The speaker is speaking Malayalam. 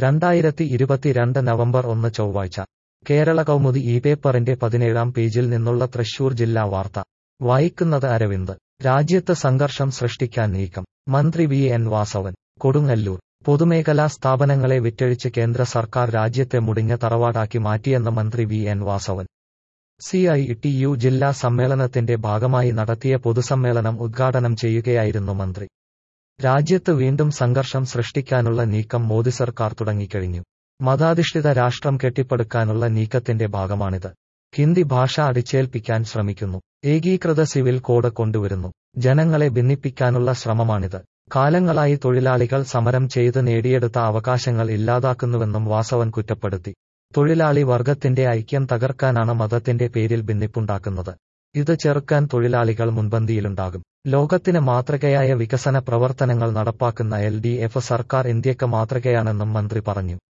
രണ്ടായിരത്തി ഇരുപത്തിരണ്ട് നവംബർ ഒന്ന് ചൊവ്വാഴ്ച കേരള കൗമുദി ഈ പേപ്പറിന്റെ പതിനേഴാം പേജിൽ നിന്നുള്ള തൃശൂർ ജില്ലാ വാർത്ത വായിക്കുന്നത് അരവിന്ദ് രാജ്യത്ത് സംഘർഷം സൃഷ്ടിക്കാൻ നീക്കം മന്ത്രി വി എൻ വാസവൻ കൊടുങ്ങല്ലൂർ പൊതുമേഖലാ സ്ഥാപനങ്ങളെ വിറ്റഴിച്ച് കേന്ദ്ര സർക്കാർ രാജ്യത്തെ മുടിഞ്ഞ തറവാടാക്കി മാറ്റിയെന്ന് മന്ത്രി V N Vasavan C I T U ജില്ലാ സമ്മേളനത്തിന്റെ ഭാഗമായി നടത്തിയ പൊതുസമ്മേളനം ഉദ്ഘാടനം ചെയ്യുകയായിരുന്നു മന്ത്രി രാജ്യത്ത് വീണ്ടും സംഘർഷം സൃഷ്ടിക്കാനുള്ള നീക്കം മോദി സർക്കാർ തുടങ്ങിക്കഴിഞ്ഞു മതാധിഷ്ഠിത രാഷ്ട്രം കെട്ടിപ്പടുക്കാനുള്ള നീക്കത്തിന്റെ ഭാഗമാണിത് ഹിന്ദി ഭാഷ അടിച്ചേൽപ്പിക്കാൻ ശ്രമിക്കുന്നു ഏകീകൃത സിവിൽ കോഡ് കൊണ്ടുവരുന്നു ജനങ്ങളെ ഭിന്നിപ്പിക്കാനുള്ള ശ്രമമാണിത് കാലങ്ങളായി തൊഴിലാളികൾ സമരം ചെയ്ത് നേടിയെടുത്ത അവകാശങ്ങൾ ഇല്ലാതാക്കുന്നുവെന്നും വാസവൻ കുറ്റപ്പെടുത്തി തൊഴിലാളി വർഗത്തിന്റെ ഐക്യം തകർക്കാനാണ് മതത്തിന്റെ പേരിൽ ഭിന്നിപ്പുണ്ടാക്കുന്നത് ഇത് ചെറുക്കാൻ തൊഴിലാളികൾ മുൻപന്തിയിലുണ്ടാകും ലോകത്തിന് മാതൃകയായ വികസന പ്രവർത്തനങ്ങൾ നടപ്പാക്കുന്ന എൽ ഡി എഫ് സർക്കാർ ഇന്ത്യക്ക് മാതൃകയാണെന്നും മന്ത്രി പറഞ്ഞു